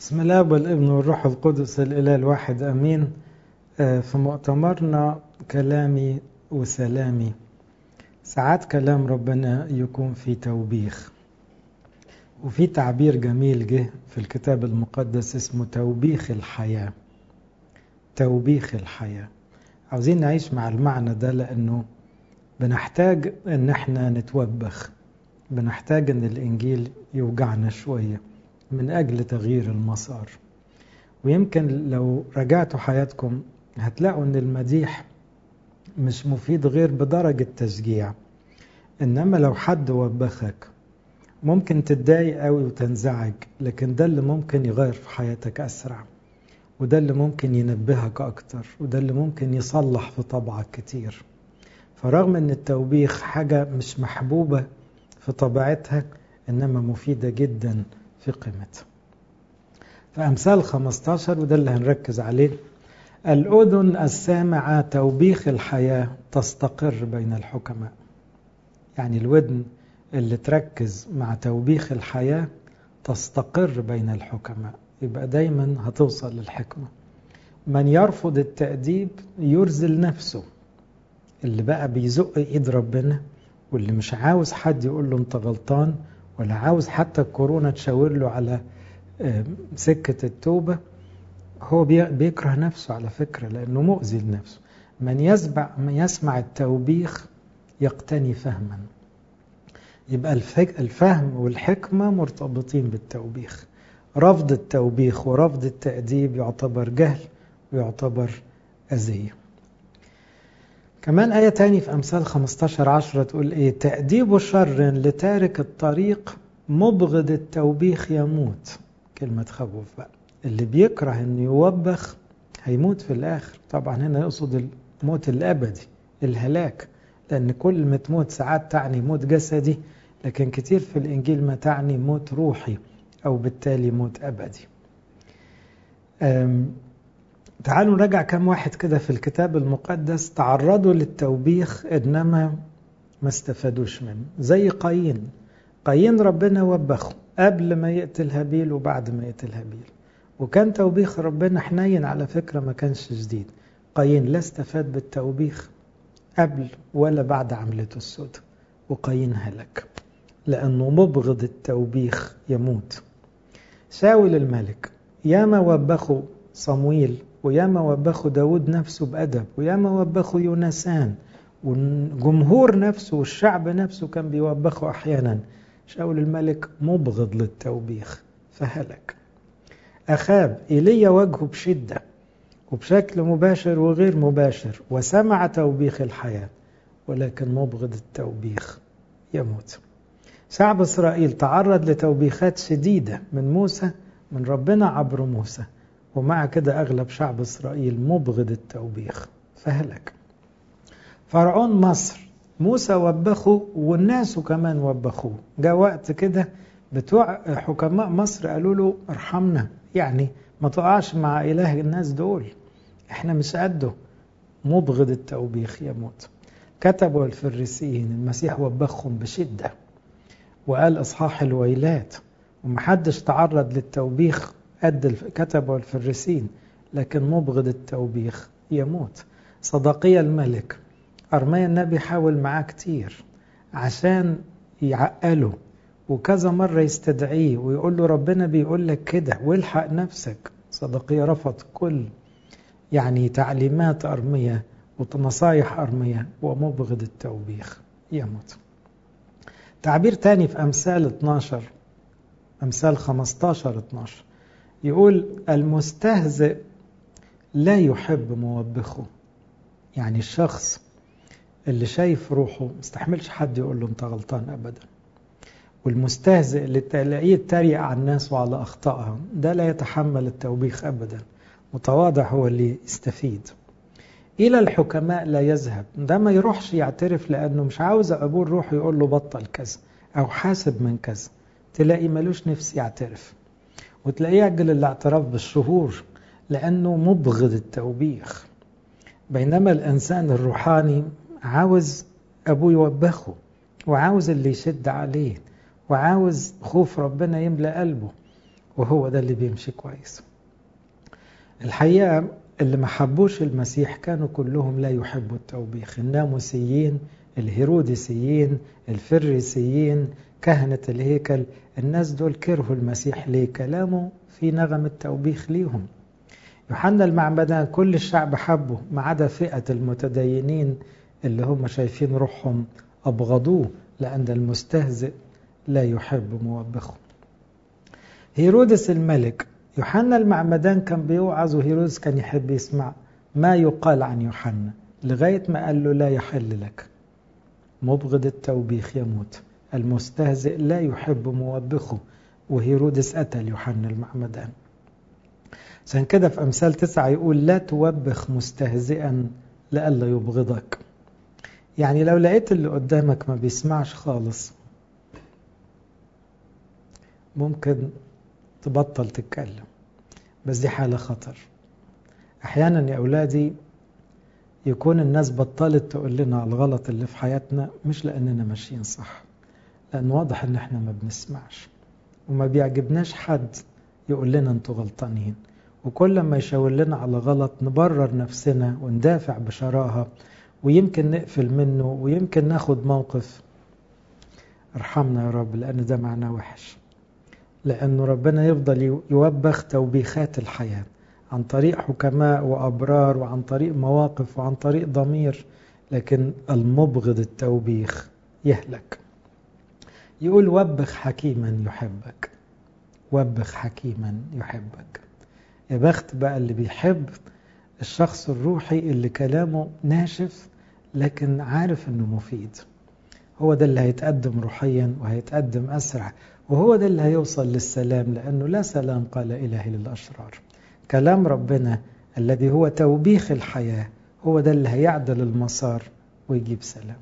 بسم الله والابن والروح القدس الإله الواحد أمين في مؤتمرنا كلامي وسلامي ساعات كلام ربنا يكون في توبيخ وفي تعبير جميل جه في الكتاب المقدس اسمه توبيخ الحياة توبيخ الحياة عاوزين نعيش مع المعنى ده لأنه بنحتاج ان احنا نتوبخ بنحتاج ان الانجيل يوجعنا شويه من اجل تغيير المسار ويمكن لو رجعتوا حياتكم هتلاقوا ان المديح مش مفيد غير بدرجه تشجيع انما لو حد وبخك ممكن تتضايق قوي وتنزعج لكن ده اللي ممكن يغير في حياتك اسرع وده اللي ممكن ينبهك اكتر وده اللي ممكن يصلح في طبعك كتير فرغم ان التوبيخ حاجة مش محبوبة في طبيعتها انما مفيدة جدا في قيمتها فأمثال 15 وده اللي هنركز عليه الأذن السامعة توبيخ الحياة تستقر بين الحكماء يعني الودن اللي تركز مع توبيخ الحياة تستقر بين الحكماء يبقى دايما هتوصل للحكمة من يرفض التأديب يرزل نفسه اللي بقى بيزق ايد ربنا واللي مش عاوز حد يقول له انت غلطان ولا عاوز حتى الكورونا تشاور له على سكة التوبة هو بيكره نفسه على فكرة لأنه مؤذي لنفسه من يسمع من يسمع التوبيخ يقتني فهما يبقى الفهم والحكمة مرتبطين بالتوبيخ رفض التوبيخ ورفض التأديب يعتبر جهل ويعتبر أذية كمان آية تاني في أمثال 15 عشرة تقول إيه تأديب شر لتارك الطريق مبغض التوبيخ يموت كلمة خوف بقى اللي بيكره إنه يوبخ هيموت في الآخر طبعا هنا يقصد الموت الأبدي الهلاك لأن كل ما تموت ساعات تعني موت جسدي لكن كتير في الإنجيل ما تعني موت روحي أو بالتالي موت أبدي تعالوا نراجع كم واحد كده في الكتاب المقدس تعرضوا للتوبيخ انما ما استفادوش منه زي قايين قايين ربنا وبخه قبل ما يقتل هابيل وبعد ما يقتل هابيل وكان توبيخ ربنا حنين على فكرة ما كانش جديد قايين لا استفاد بالتوبيخ قبل ولا بعد عملته السوداء وقايين هلك لأنه مبغض التوبيخ يموت شاول الملك ياما وبخوا صمويل وياما وبخوا داود نفسه بأدب وياما وبخوا يونسان والجمهور نفسه والشعب نفسه كان بيوبخه أحيانا شاول الملك مبغض للتوبيخ فهلك أخاب إيليا وجهه بشدة وبشكل مباشر وغير مباشر وسمع توبيخ الحياة ولكن مبغض التوبيخ يموت شعب إسرائيل تعرض لتوبيخات شديدة من موسى من ربنا عبر موسى ومع كده أغلب شعب إسرائيل مبغض التوبيخ فهلك فرعون مصر موسى وبخه والناس كمان وبخوه جاء وقت كده بتوع حكماء مصر قالوا له ارحمنا يعني ما تقعش مع إله الناس دول احنا مش قده مبغض التوبيخ يموت كتبوا الفريسيين المسيح وبخهم بشدة وقال إصحاح الويلات ومحدش تعرض للتوبيخ قد كتبوا الفريسين لكن مبغض التوبيخ يموت صدقية الملك أرميا النبي حاول معاه كتير عشان يعقله وكذا مرة يستدعيه ويقول له ربنا بيقول لك كده والحق نفسك صدقية رفض كل يعني تعليمات أرميا ونصايح أرميا ومبغض التوبيخ يموت تعبير تاني في أمثال 12 أمثال 15 12 يقول المستهزئ لا يحب موبخه يعني الشخص اللي شايف روحه مستحملش حد يقول له انت غلطان ابدا والمستهزئ اللي تلاقيه يتريق على الناس وعلى اخطائها ده لا يتحمل التوبيخ ابدا متواضع هو اللي يستفيد الى الحكماء لا يذهب ده ما يروحش يعترف لانه مش عاوز ابوه الروح يقول له بطل كذا او حاسب من كذا تلاقي ملوش نفس يعترف وتلاقيه يعجل الاعتراف بالشهور لأنه مبغض التوبيخ بينما الإنسان الروحاني عاوز أبوه يوبخه وعاوز اللي يشد عليه وعاوز خوف ربنا يملأ قلبه وهو ده اللي بيمشي كويس الحقيقة اللي ما حبوش المسيح كانوا كلهم لا يحبوا التوبيخ الناموسيين الهيروديسيين الفريسيين كهنة الهيكل الناس دول كرهوا المسيح ليه كلامه في نغمة توبيخ ليهم يوحنا المعمدان كل الشعب حبه ما عدا فئة المتدينين اللي هم شايفين روحهم أبغضوه لأن المستهزئ لا يحب موبخه هيرودس الملك يوحنا المعمدان كان بيوعظ وهيرودس كان يحب يسمع ما يقال عن يوحنا لغاية ما قال له لا يحل لك مبغض التوبيخ يموت المستهزئ لا يحب موبخه وهيرودس قتل يوحنا المعمدان عشان كده في أمثال تسعة يقول لا توبخ مستهزئا لئلا يبغضك يعني لو لقيت اللي قدامك ما بيسمعش خالص ممكن تبطل تتكلم بس دي حالة خطر أحيانا يا أولادي يكون الناس بطلت تقول لنا على الغلط اللي في حياتنا مش لأننا ماشيين صح لأن واضح إن إحنا ما بنسمعش وما بيعجبناش حد يقول لنا أنتوا غلطانين وكل ما يشاور لنا على غلط نبرر نفسنا وندافع بشراهة ويمكن نقفل منه ويمكن ناخد موقف ارحمنا يا رب لأن ده معناه وحش لأنه ربنا يفضل يوبخ توبيخات الحياة عن طريق حكماء وأبرار وعن طريق مواقف وعن طريق ضمير لكن المبغض التوبيخ يهلك يقول وبخ حكيما يحبك وبخ حكيما يحبك يا بخت بقى اللي بيحب الشخص الروحي اللي كلامه ناشف لكن عارف انه مفيد هو ده اللي هيتقدم روحيا وهيتقدم اسرع وهو ده اللي هيوصل للسلام لانه لا سلام قال الهي للاشرار كلام ربنا الذي هو توبيخ الحياه هو ده اللي هيعدل المسار ويجيب سلام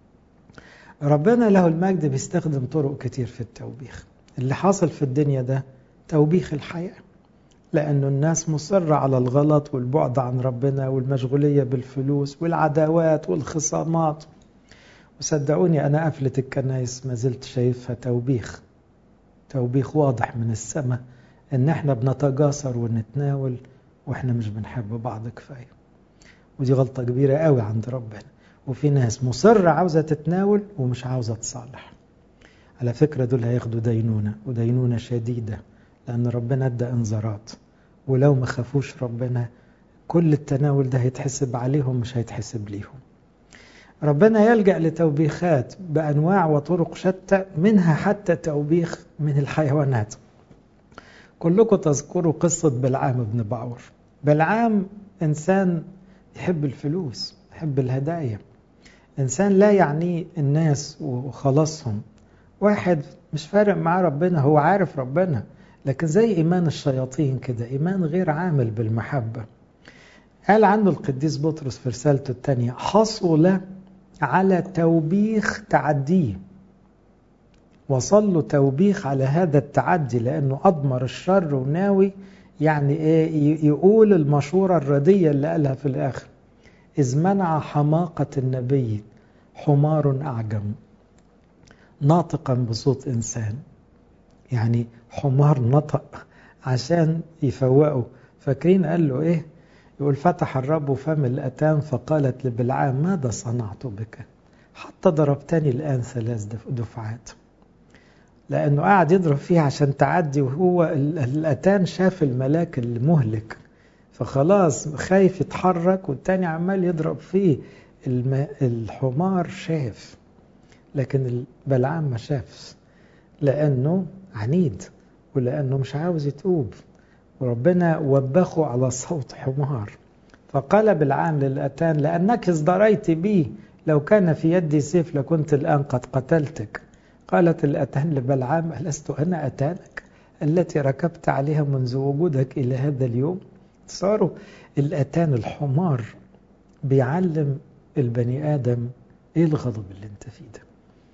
ربنا له المجد بيستخدم طرق كتير في التوبيخ اللي حاصل في الدنيا ده توبيخ الحياه لأنه الناس مصرة على الغلط والبعد عن ربنا والمشغولية بالفلوس والعداوات والخصامات وصدقوني أنا قفلة الكنايس ما زلت شايفها توبيخ توبيخ واضح من السماء إن إحنا بنتجاسر ونتناول وإحنا مش بنحب بعض كفاية ودي غلطة كبيرة قوي عند ربنا وفي ناس مصرة عاوزة تتناول ومش عاوزة تصالح على فكرة دول هياخدوا دينونة ودينونة شديدة لأن ربنا ادى انذارات ولو ما خافوش ربنا كل التناول ده هيتحسب عليهم مش هيتحسب ليهم ربنا يلجأ لتوبيخات بأنواع وطرق شتى منها حتى توبيخ من الحيوانات كلكم تذكروا قصة بلعام بن بعور بلعام إنسان يحب الفلوس يحب الهدايا إنسان لا يعنيه الناس وخلاصهم واحد مش فارق معاه ربنا هو عارف ربنا لكن زي إيمان الشياطين كده إيمان غير عامل بالمحبة قال عنه القديس بطرس في رسالته الثانية حصل على توبيخ تعديه وصل له توبيخ على هذا التعدي لأنه أضمر الشر وناوي يعني إيه يقول المشورة الردية اللي قالها في الآخر إذ منع حماقة النبي حمار أعجم ناطقا بصوت إنسان يعني حمار نطق عشان يفوقه فاكرين قال له ايه يقول فتح الرب فم الأتان فقالت لبلعام ماذا صنعت بك حتى ضربتني الآن ثلاث دفعات لأنه قاعد يضرب فيها عشان تعدي وهو الأتان شاف الملاك المهلك فخلاص خايف يتحرك والتاني عمال يضرب فيه الحمار شاف لكن بلعام ما شافش لأنه عنيد ولأنه مش عاوز يتوب وربنا وبخه على صوت حمار فقال بالعام للأتان لأنك ازدريت بي لو كان في يدي سيف لكنت الآن قد قتلتك قالت الأتان لبلعام ألست أنا أتانك التي ركبت عليها منذ وجودك إلى هذا اليوم صاروا الأتان الحمار بيعلم البني آدم إيه الغضب اللي أنت فيه ده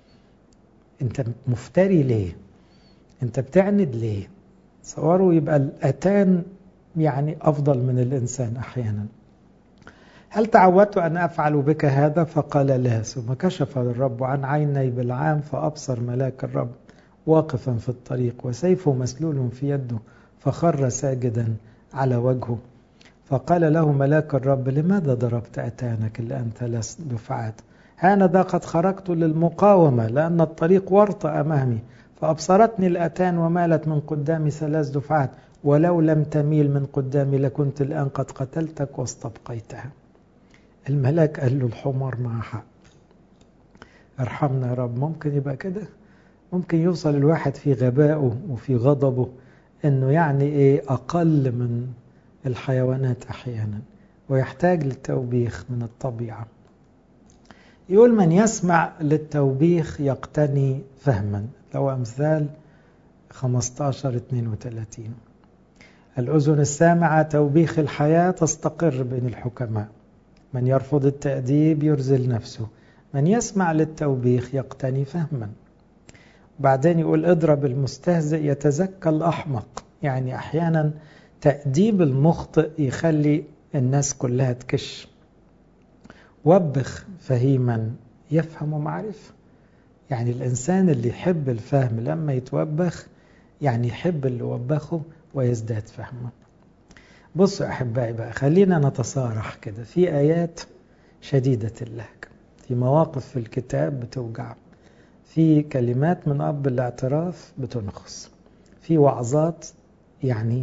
أنت مفتري ليه أنت بتعند ليه صوروا يبقى الأتان يعني أفضل من الإنسان أحيانا هل تعودت أن أفعل بك هذا فقال لا ثم كشف الرب عن عيني بالعام فأبصر ملاك الرب واقفا في الطريق وسيفه مسلول في يده فخر ساجدا على وجهه فقال له ملاك الرب لماذا ضربت أتانك الآن ثلاث دفعات هانذا قد خرجت للمقاومة لأن الطريق ورط أمامي فأبصرتني الأتان ومالت من قدامي ثلاث دفعات ولو لم تميل من قدامي لكنت الآن قد قتلتك واستبقيتها الملاك قال له الحمار مع حق ارحمنا يا رب ممكن يبقى كده ممكن يوصل الواحد في غبائه وفي غضبه انه يعني ايه اقل من الحيوانات احيانا ويحتاج للتوبيخ من الطبيعه يقول من يسمع للتوبيخ يقتني فهما لو امثال 15 32 الأذن السامعة توبيخ الحياة تستقر بين الحكماء من يرفض التأديب يرزل نفسه من يسمع للتوبيخ يقتني فهما بعدين يقول اضرب المستهزئ يتزكى الأحمق يعني أحيانا تأديب المخطئ يخلي الناس كلها تكش وبخ فهيما يفهم معرفة يعني الإنسان اللي يحب الفهم لما يتوبخ يعني يحب اللي وبخه ويزداد فهما بصوا أحبائي بقى خلينا نتصارح كده في آيات شديدة اللهجة في مواقف في الكتاب بتوجع في كلمات من أب الاعتراف بتنخص في وعظات يعني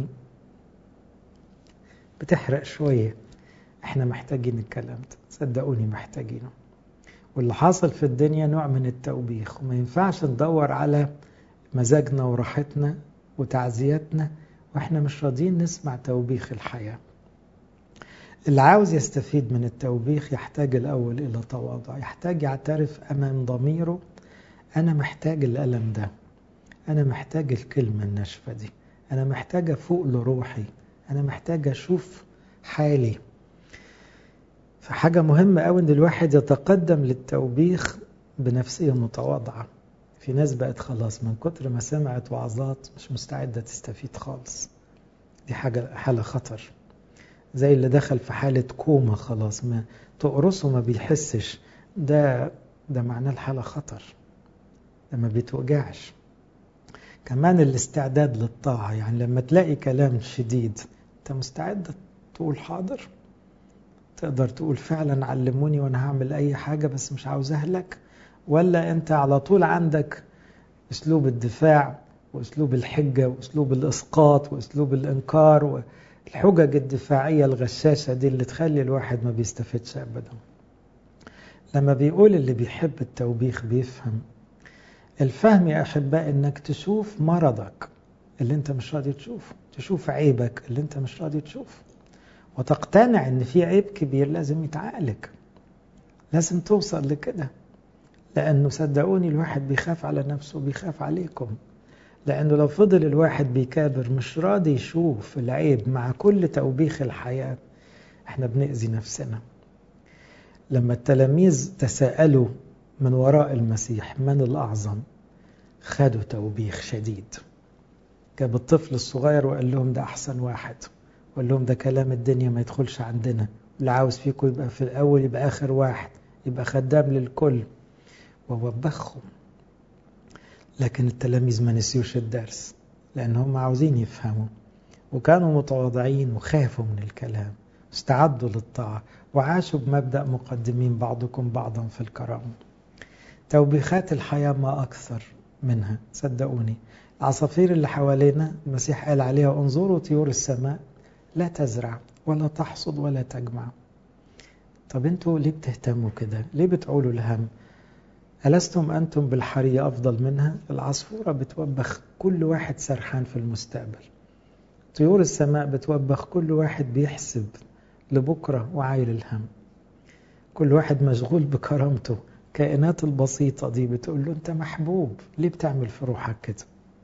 بتحرق شوية احنا محتاجين الكلام ده صدقوني محتاجينه واللي حاصل في الدنيا نوع من التوبيخ وما ينفعش ندور على مزاجنا وراحتنا وتعزيتنا واحنا مش راضيين نسمع توبيخ الحياة اللي عاوز يستفيد من التوبيخ يحتاج الأول إلى تواضع يحتاج يعترف أمام ضميره أنا محتاج الألم ده أنا محتاج الكلمة الناشفة دي أنا محتاج أفوق لروحي أنا محتاج أشوف حالي فحاجة مهمة أوي إن الواحد يتقدم للتوبيخ بنفسية متواضعة في ناس بقت خلاص من كتر ما سمعت وعظات مش مستعدة تستفيد خالص دي حاجة حالة خطر زي اللي دخل في حالة كوما خلاص ما تقرصه ما بيحسش ده ده معناه الحالة خطر ده ما بيتوجعش كمان الاستعداد للطاعة يعني لما تلاقي كلام شديد انت مستعد تقول حاضر تقدر تقول فعلا علموني وانا هعمل اي حاجة بس مش عاوز اهلك ولا انت على طول عندك اسلوب الدفاع واسلوب الحجة واسلوب الاسقاط واسلوب الانكار والحجج الدفاعية الغشاشة دي اللي تخلي الواحد ما بيستفدش ابدا لما بيقول اللي بيحب التوبيخ بيفهم الفهم يا احباء انك تشوف مرضك اللي انت مش راضي تشوفه تشوف عيبك اللي انت مش راضي تشوفه وتقتنع ان في عيب كبير لازم يتعالج لازم توصل لكده لانه صدقوني الواحد بيخاف على نفسه بيخاف عليكم لانه لو فضل الواحد بيكابر مش راضي يشوف العيب مع كل توبيخ الحياه احنا بنأذي نفسنا لما التلاميذ تساءلوا من وراء المسيح من الأعظم خدوا توبيخ شديد جاب الطفل الصغير وقال لهم ده أحسن واحد وقال لهم ده كلام الدنيا ما يدخلش عندنا اللي عاوز فيكم يبقى في الأول يبقى آخر واحد يبقى خدام للكل ووبخهم لكن التلاميذ ما نسيوش الدرس لأن هم عاوزين يفهموا وكانوا متواضعين وخافوا من الكلام استعدوا للطاعة وعاشوا بمبدأ مقدمين بعضكم بعضا في الكرامة توبيخات الحياة ما أكثر منها صدقوني العصافير اللي حوالينا المسيح قال عليها انظروا طيور السماء لا تزرع ولا تحصد ولا تجمع طب انتوا ليه بتهتموا كده ليه بتعولوا الهم ألستم أنتم بالحرية أفضل منها العصفورة بتوبخ كل واحد سرحان في المستقبل طيور السماء بتوبخ كل واحد بيحسب لبكرة وعايل الهم كل واحد مشغول بكرامته الكائنات البسيطة دي بتقول له أنت محبوب ليه بتعمل في روحك كده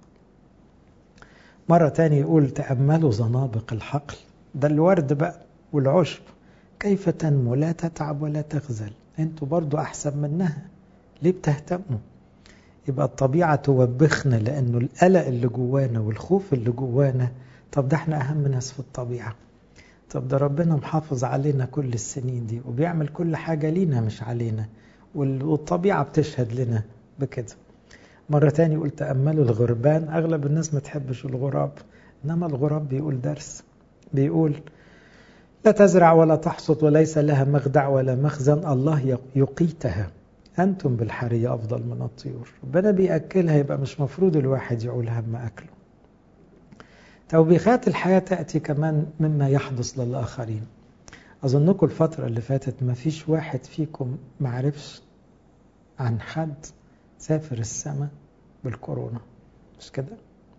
مرة تاني يقول تأملوا زنابق الحقل ده الورد بقى والعشب كيف تنمو لا تتعب ولا تخزل انتوا برضو أحسن منها ليه بتهتموا يبقى الطبيعة توبخنا لأنه القلق اللي جوانا والخوف اللي جوانا طب ده احنا أهم ناس في الطبيعة طب ده ربنا محافظ علينا كل السنين دي وبيعمل كل حاجة لينا مش علينا والطبيعة بتشهد لنا بكده مرة تاني يقول تأملوا الغربان أغلب الناس ما تحبش الغراب إنما الغراب بيقول درس بيقول لا تزرع ولا تحصد وليس لها مخدع ولا مخزن الله يقيتها أنتم بالحرية أفضل من الطيور ربنا بيأكلها يبقى مش مفروض الواحد يقول هم أكله توبيخات الحياة تأتي كمان مما يحدث للآخرين أظنكم الفترة اللي فاتت ما فيش واحد فيكم معرفش عن حد سافر السماء بالكورونا مش كده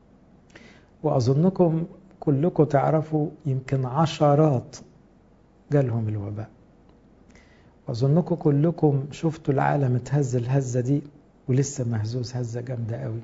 وأظنكم كلكم تعرفوا يمكن عشرات جالهم الوباء وأظنكم كلكم شفتوا العالم اتهز الهزة دي ولسه مهزوز هزة جامدة قوي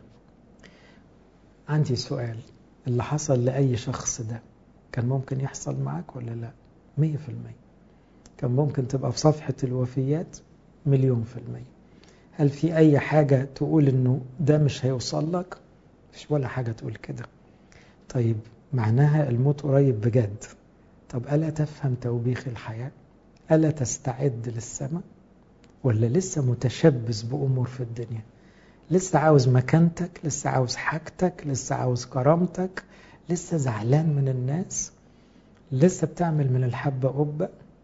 عندي سؤال اللي حصل لأي شخص ده كان ممكن يحصل معاك ولا لا مية في المية كان ممكن تبقى في صفحة الوفيات مليون في المية هل في أي حاجة تقول إنه ده مش هيوصل لك مفيش ولا حاجة تقول كده طيب معناها الموت قريب بجد طب ألا تفهم توبيخ الحياة ألا تستعد للسماء ولا لسه متشبث بأمور في الدنيا لسه عاوز مكانتك لسه عاوز حاجتك لسه عاوز كرامتك لسه زعلان من الناس لسه بتعمل من الحبة قبة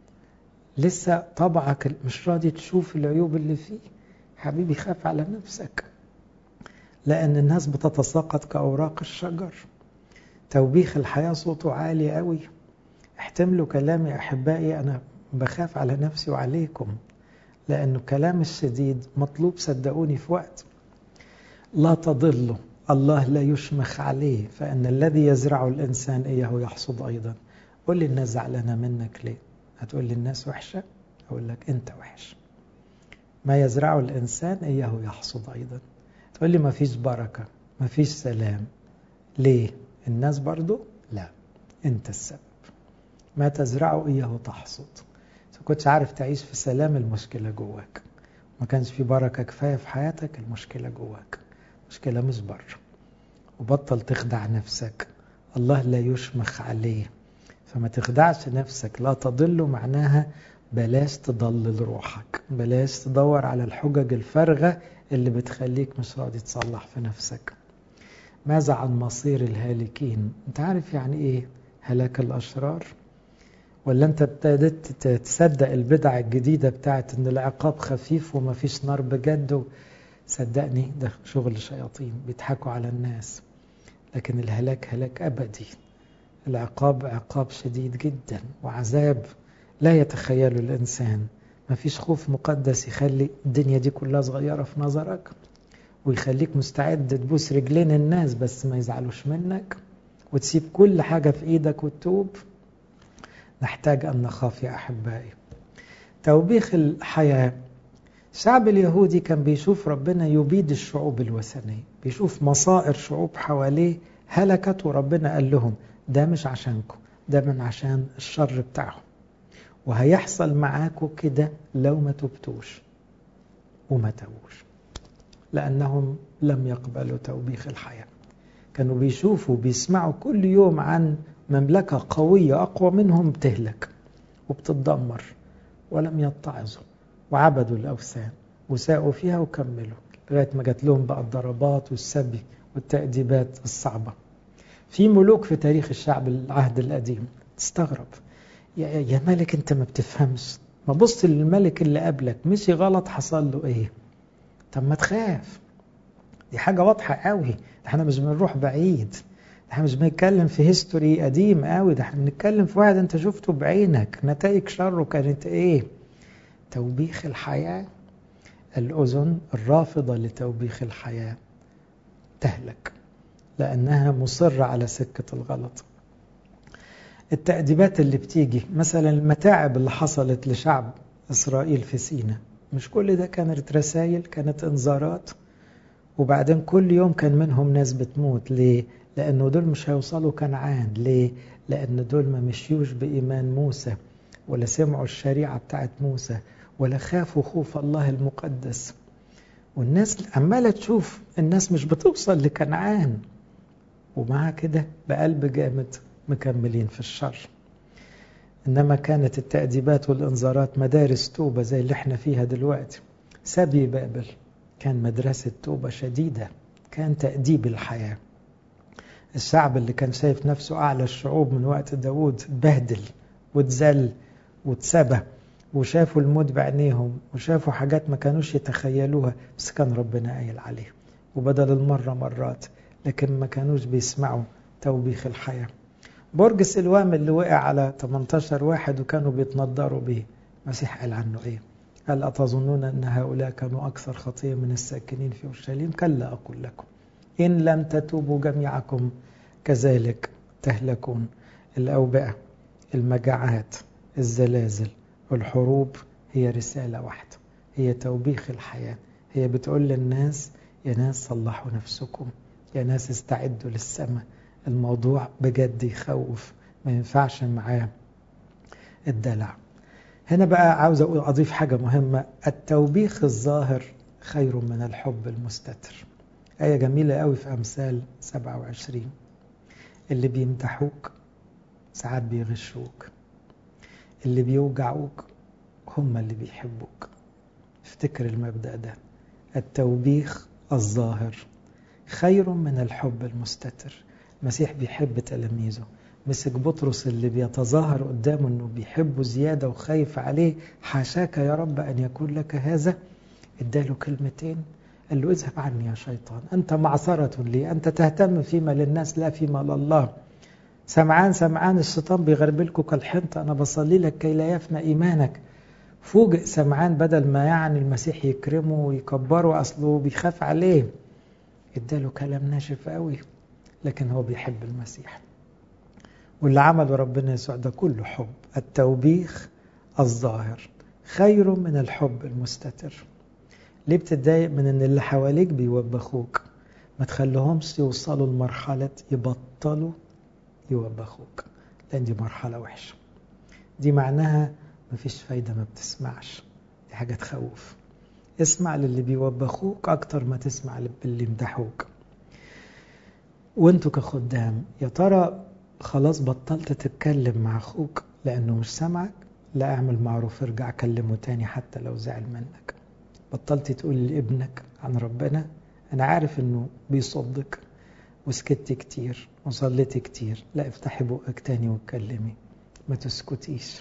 لسه طبعك مش راضي تشوف العيوب اللي فيه حبيبي خاف على نفسك لأن الناس بتتساقط كأوراق الشجر توبيخ الحياة صوته عالي قوي احتملوا كلامي أحبائي أنا بخاف على نفسي وعليكم لأنه كلام الشديد مطلوب صدقوني في وقت لا تضلوا الله لا يشمخ عليه فإن الذي يزرع الإنسان إياه يحصد أيضا قول لي الناس زعلانة منك ليه هتقول لي الناس وحشة أقول لك أنت وحش ما يزرعه الإنسان إياه يحصد أيضا تقول لي ما فيش بركة ما فيش سلام ليه الناس برضو لا أنت السبب ما تزرعه إياه تحصد إذا كنتش عارف تعيش في سلام المشكلة جواك ما كانش في بركة كفاية في حياتك المشكلة جواك المشكلة مش بره وبطل تخدع نفسك الله لا يشمخ عليه فما تخدعش نفسك لا تضل معناها بلاش تضلل روحك بلاش تدور على الحجج الفارغة اللي بتخليك مش راضي تصلح في نفسك ماذا عن مصير الهالكين انت عارف يعني ايه هلاك الأشرار ولا انت ابتدت تصدق البدع الجديدة بتاعت ان العقاب خفيف وما فيش نار بجد صدقني ده شغل شياطين بيضحكوا على الناس لكن الهلاك هلاك أبدي العقاب عقاب شديد جدا وعذاب لا يتخيله الإنسان ما فيش خوف مقدس يخلي الدنيا دي كلها صغيرة في نظرك ويخليك مستعد تبوس رجلين الناس بس ما يزعلوش منك وتسيب كل حاجة في إيدك وتتوب نحتاج أن نخاف يا أحبائي توبيخ الحياة الشعب اليهودي كان بيشوف ربنا يبيد الشعوب الوثنية بيشوف مصائر شعوب حواليه هلكت وربنا قال لهم ده مش عشانكم ده من عشان الشر بتاعهم وهيحصل معاكم كده لو ما تبتوش وما توش لأنهم لم يقبلوا توبيخ الحياة كانوا بيشوفوا بيسمعوا كل يوم عن مملكة قوية أقوى منهم بتهلك وبتتدمر ولم يتعظوا وعبدوا الأوثان وساءوا فيها وكملوا لغاية ما جات لهم بقى الضربات والسبي والتأديبات الصعبة في ملوك في تاريخ الشعب العهد القديم تستغرب يا, يا ملك انت ما بتفهمش ما بص للملك اللي قبلك مشي غلط حصل له ايه طب ما تخاف دي حاجة واضحة قوي احنا مش بنروح بعيد احنا مش بنتكلم في هيستوري قديم قوي ده احنا بنتكلم في واحد انت شفته بعينك نتائج شره كانت ايه توبيخ الحياة الأذن الرافضة لتوبيخ الحياة تهلك لأنها مصرة على سكة الغلط التأديبات اللي بتيجي مثلا المتاعب اللي حصلت لشعب إسرائيل في سينا مش كل ده كانت رسائل كانت انذارات وبعدين كل يوم كان منهم ناس بتموت ليه؟ لأنه دول مش هيوصلوا كنعان ليه؟ لأن دول ما مشيوش بإيمان موسى ولا سمعوا الشريعة بتاعت موسى ولا خافوا خوف الله المقدس والناس عمالة تشوف الناس مش بتوصل لكنعان ومع كده بقلب جامد مكملين في الشر إنما كانت التأديبات والإنذارات مدارس توبة زي اللي احنا فيها دلوقتي سبي بابل كان مدرسة توبة شديدة كان تأديب الحياة الشعب اللي كان شايف نفسه أعلى الشعوب من وقت داود بهدل واتذل واتسبى وشافوا الموت بعينيهم وشافوا حاجات ما كانوش يتخيلوها بس كان ربنا قايل عليه وبدل المرة مرات لكن ما كانوش بيسمعوا توبيخ الحياة برج سلوام اللي وقع على 18 واحد وكانوا بيتنضروا به المسيح قال عنه ايه هل أتظنون أن هؤلاء كانوا أكثر خطية من الساكنين في أورشليم كلا أقول لكم إن لم تتوبوا جميعكم كذلك تهلكون الأوبئة المجاعات الزلازل والحروب هي رسالة واحدة هي توبيخ الحياة هي بتقول للناس يا ناس صلحوا نفسكم يا ناس استعدوا للسماء الموضوع بجد يخوف ما ينفعش معاه الدلع هنا بقى عاوز أضيف حاجة مهمة التوبيخ الظاهر خير من الحب المستتر آية جميلة قوي في أمثال 27 اللي بيمدحوك ساعات بيغشوك اللي بيوجعوك هم اللي بيحبوك افتكر المبدأ ده التوبيخ الظاهر خير من الحب المستتر المسيح بيحب تلاميذه مسك بطرس اللي بيتظاهر قدامه انه بيحبه زيادة وخايف عليه حاشاك يا رب ان يكون لك هذا اداله كلمتين قال له اذهب عني يا شيطان انت معصرة لي انت تهتم فيما للناس لا فيما لله سمعان سمعان الشيطان بيغربلكوا كالحنطة انا بصلي لك كي لا يفنى ايمانك فوجئ سمعان بدل ما يعني المسيح يكرمه ويكبره اصله بيخاف عليه اداله كلام ناشف قوي لكن هو بيحب المسيح واللي عمله ربنا يسوع ده كله حب التوبيخ الظاهر خير من الحب المستتر ليه بتتضايق من ان اللي حواليك بيوبخوك ما تخليهمش يوصلوا لمرحلة يبطلوا يوبخوك لان دي مرحلة وحشة دي معناها مفيش فايدة ما بتسمعش دي حاجة تخوف اسمع للي بيوبخوك اكتر ما تسمع للي يمدحوك وانتوا كخدام يا ترى خلاص بطلت تتكلم مع اخوك لانه مش سامعك لا اعمل معروف ارجع كلمه تاني حتى لو زعل منك بطلت تقول لابنك عن ربنا انا عارف انه بيصدق وسكت كتير وصليت كتير لا افتحي بقك تاني واتكلمي ما تسكتيش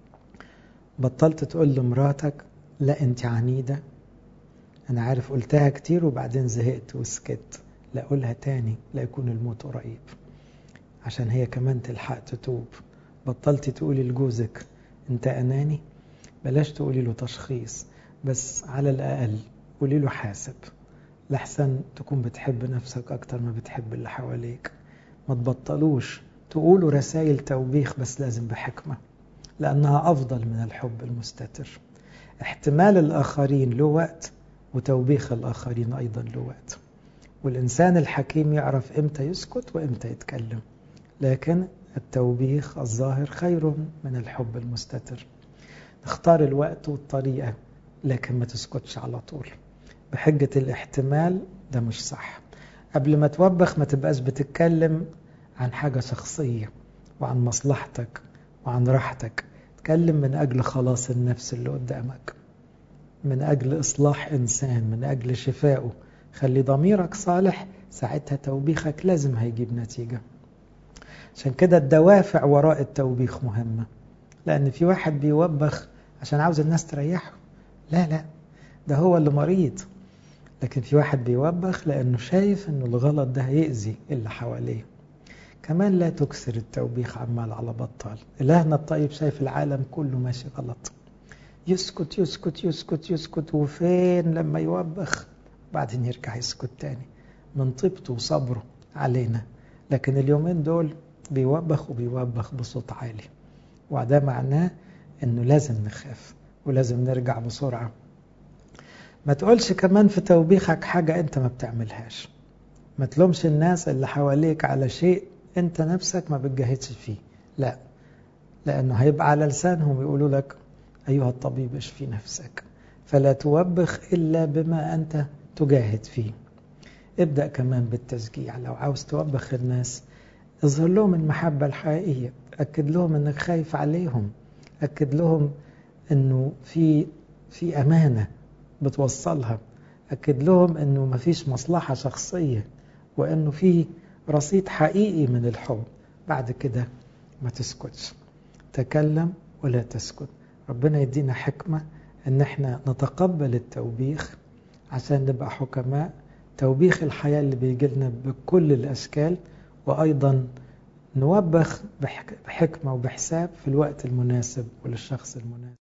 بطلت تقول لمراتك لا انت عنيدة انا عارف قلتها كتير وبعدين زهقت وسكت لا قولها تاني لا يكون الموت قريب عشان هي كمان تلحق تتوب بطلتي تقولي لجوزك انت اناني بلاش تقولي له تشخيص بس على الاقل قولي له حاسب لحسن تكون بتحب نفسك اكتر ما بتحب اللي حواليك ما تبطلوش تقولوا رسائل توبيخ بس لازم بحكمة لأنها أفضل من الحب المستتر احتمال الآخرين له وقت وتوبيخ الآخرين أيضا له وقت والإنسان الحكيم يعرف إمتى يسكت وإمتى يتكلم لكن التوبيخ الظاهر خير من الحب المستتر نختار الوقت والطريقة لكن ما تسكتش على طول بحجة الاحتمال ده مش صح قبل ما توبخ ما تبقاش بتتكلم عن حاجة شخصية وعن مصلحتك وعن راحتك تكلم من أجل خلاص النفس اللي قدامك من أجل إصلاح إنسان من أجل شفائه خلي ضميرك صالح ساعتها توبيخك لازم هيجيب نتيجة عشان كده الدوافع وراء التوبيخ مهمة لأن في واحد بيوبخ عشان عاوز الناس تريحه لا لا ده هو اللي مريض لكن في واحد بيوبخ لأنه شايف أنه الغلط ده هيأذي اللي حواليه كمان لا تكسر التوبيخ عمال على بطال إلهنا الطيب شايف العالم كله ماشي غلط يسكت يسكت يسكت يسكت وفين لما يوبخ بعدين يرجع يسكت تاني من طيبته وصبره علينا لكن اليومين دول بيوبخ وبيوبخ بصوت عالي وده معناه انه لازم نخاف ولازم نرجع بسرعة ما تقولش كمان في توبيخك حاجة انت ما بتعملهاش ما تلومش الناس اللي حواليك على شيء انت نفسك ما بتجاهدش فيه لا لانه هيبقى على لسانهم يقولوا لك ايها الطبيب اشفي نفسك فلا توبخ الا بما انت تجاهد فيه ابدأ كمان بالتشجيع لو عاوز توبخ الناس اظهر لهم المحبة الحقيقية أكد لهم أنك خايف عليهم أكد لهم أنه في في أمانة بتوصلها أكد لهم أنه مفيش مصلحة شخصية وأنه في رصيد حقيقي من الحب بعد كده ما تسكتش تكلم ولا تسكت ربنا يدينا حكمة ان احنا نتقبل التوبيخ عشان نبقى حكماء توبيخ الحياة اللي بيجي لنا بكل الأشكال وأيضا نوبخ بحكمة وبحساب في الوقت المناسب وللشخص المناسب